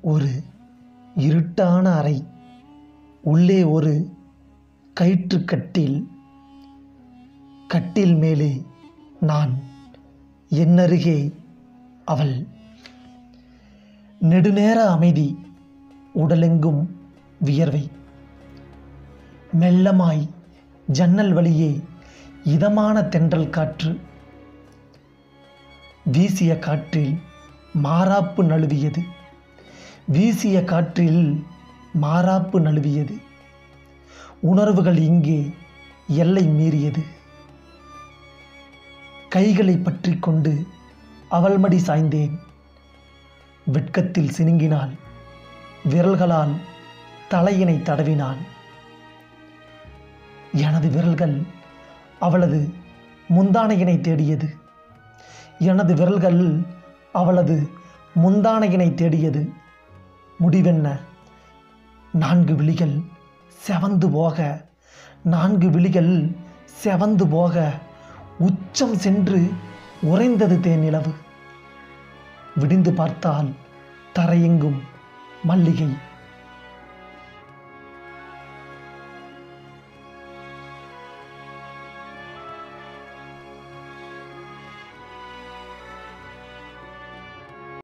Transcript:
ஒரு இருட்டான அறை உள்ளே ஒரு கயிற்று கட்டில் கட்டில் மேலே நான் என்னருகே அவள் நெடுநேர அமைதி உடலெங்கும் வியர்வை மெல்லமாய் ஜன்னல் வழியே இதமான தென்றல் காற்று வீசிய காற்றில் மாறாப்பு நழுவியது வீசிய காற்றில் மாறாப்பு நழுவியது உணர்வுகள் இங்கே எல்லை மீறியது கைகளை பற்றி கொண்டு அவள் மடி சாய்ந்தேன் வெட்கத்தில் சினுங்கினாள் விரல்களால் தலையினை தடவினாள் எனது விரல்கள் அவளது முந்தானையினை தேடியது எனது விரல்கள் அவளது முந்தானையினை தேடியது முடிவென்ன நான்கு விழிகள் செவந்து போக நான்கு விழிகள் செவந்து போக உச்சம் சென்று உறைந்தது தேனிலவு விடிந்து பார்த்தால் தரையெங்கும் மல்லிகை